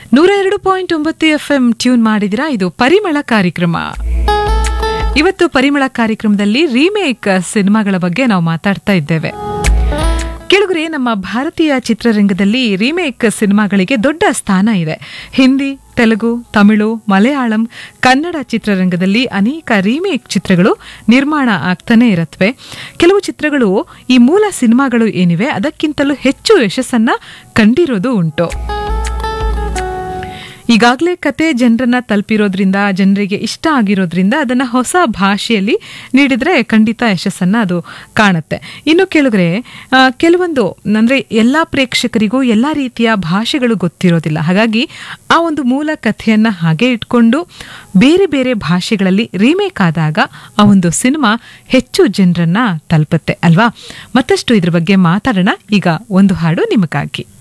ನೂರ ಎರಡು ಪಾಯಿಂಟ್ ಒಂಬತ್ತು ಎಫ್ ಎಂ ಟ್ಯೂನ್ ಮಾಡಿದಿರಾ ಇದು ಪರಿಮಳ ಕಾರ್ಯಕ್ರಮ ಇವತ್ತು ಪರಿಮಳ ಕಾರ್ಯಕ್ರಮದಲ್ಲಿ ರೀಮೇಕ್ ಸಿನಿಮಾಗಳ ಬಗ್ಗೆ ನಾವು ಮಾತಾಡ್ತಾ ಇದ್ದೇವೆ ಕೆಳಗರೆ ನಮ್ಮ ಭಾರತೀಯ ಚಿತ್ರರಂಗದಲ್ಲಿ ರೀಮೇಕ್ ಸಿನಿಮಾಗಳಿಗೆ ದೊಡ್ಡ ಸ್ಥಾನ ಇದೆ ಹಿಂದಿ ತೆಲುಗು ತಮಿಳು ಮಲಯಾಳಂ ಕನ್ನಡ ಚಿತ್ರರಂಗದಲ್ಲಿ ಅನೇಕ ರೀಮೇಕ್ ಚಿತ್ರಗಳು ನಿರ್ಮಾಣ ಆಗ್ತಾನೆ ಇರತ್ವೆ ಕೆಲವು ಚಿತ್ರಗಳು ಈ ಮೂಲ ಸಿನಿಮಾಗಳು ಏನಿವೆ ಅದಕ್ಕಿಂತಲೂ ಹೆಚ್ಚು ಯಶಸ್ಸನ್ನ ಕಂಡಿರೋದು ಉಂಟು ಈಗಾಗಲೇ ಕತೆ ಜನರನ್ನ ತಲುಪಿರೋದ್ರಿಂದ ಜನರಿಗೆ ಇಷ್ಟ ಆಗಿರೋದ್ರಿಂದ ಅದನ್ನ ಹೊಸ ಭಾಷೆಯಲ್ಲಿ ನೀಡಿದ್ರೆ ಖಂಡಿತ ಯಶಸ್ಸನ್ನ ಅದು ಕಾಣುತ್ತೆ ಇನ್ನು ಕೆಳಗರೆ ಆ, ಕೆಲವೊಂದು ಅಂದ್ರೆ ಎಲ್ಲಾ ಪ್ರೇಕ್ಷಕರಿಗೂ ಎಲ್ಲಾ ರೀತಿಯ ಭಾಷೆಗಳು ಗೊತ್ತಿರೋದಿಲ್ಲ ಹಾಗಾಗಿ ಆ ಒಂದು ಮೂಲ ಕಥೆಯನ್ನ ಹಾಗೆ ಇಟ್ಕೊಂಡು ಬೇರೆ ಬೇರೆ ಭಾಷೆಗಳಲ್ಲಿ ರೀಮೇಕ್ ಆದಾಗ ಆ ಒಂದು ಸಿನಿಮಾ ಹೆಚ್ಚು ಜನರನ್ನ ತಲುಪುತ್ತೆ ಅಲ್ವಾ ಮತ್ತಷ್ಟು ಇದ್ರ ಬಗ್ಗೆ ಮಾತಾಡೋಣ ಈಗ ಒಂದು ಹಾಡು ನಿಮಗಾಗಿ